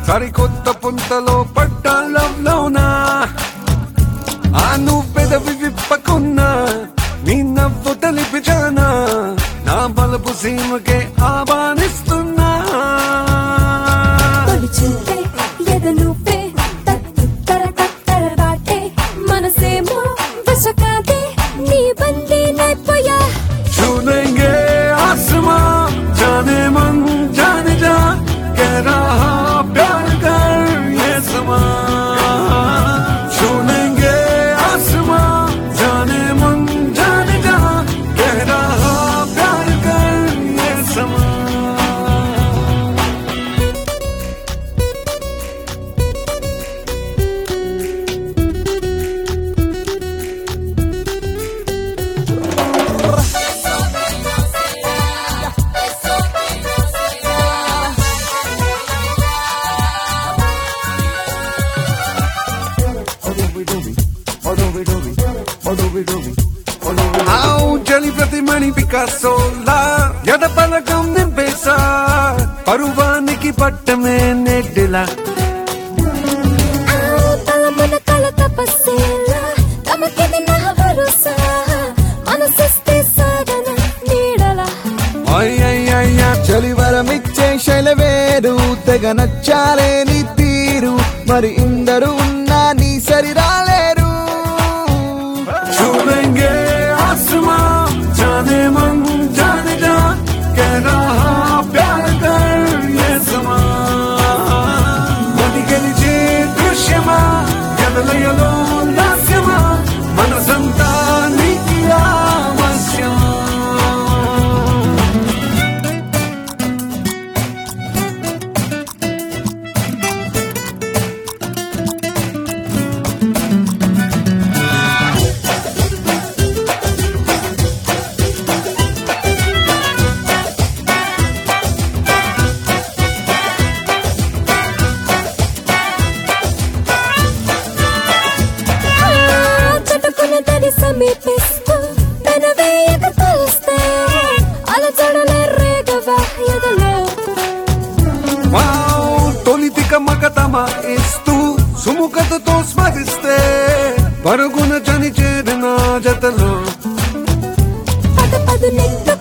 సరికొత్త పుంతలో పట్టాలలోనా ఆ నువ్వు పెదవి విప్పకున్నా నీ నవ్వు తెలిపిచానా నా బలపు సీమకే ఆహ్వానిస్తున్నా తొలి చూపే ఎదనుపే తత్తు తర తత్తర దాటే మనసేమో వశకాదే నీ బందీ నైపోయా छूलेंगे आसमां जाने मन जाने जा कह रहा प्यार कर ये समा छूलेंगे आसमां जाने मन जाने जा कह रहा प्यार कर ये समा ఆవు జలి ప్రతి మణి పికాసోలా ఎద పలకం నింపేసా పరువానికి పట్టమే నెడ్డిలా ఆ తలమున కల తపస్సేలా తమకిది నా భరోసా మనసిస్తే సాగన నీడలా అయ్యయ్యయ్యా చలివరమిచ్చే శైలవేరు తెగ నచ్చాలే నీ తీరు మరి ఇందరు ఉన్నా నీ సరి రాలేరు छूलेंगे आसमां जाने मन जाने जा कह रहा प्यार कर ये समा మది గెలిచే దృశ్యమా గదలయలో లాస్యమా మనసంతా నీకి ఆవశ్యం చటుకుని తడి సమీపిస్తూ పెనవేయక తలుస్తే అలచడలే రేగవా ఎదలో వావ్ తొలితిక మగతమ ఇస్తూ సుముఖతతో స్మరిస్తే పరుగున చని చేరిన జతలో పద పదు నిట్టు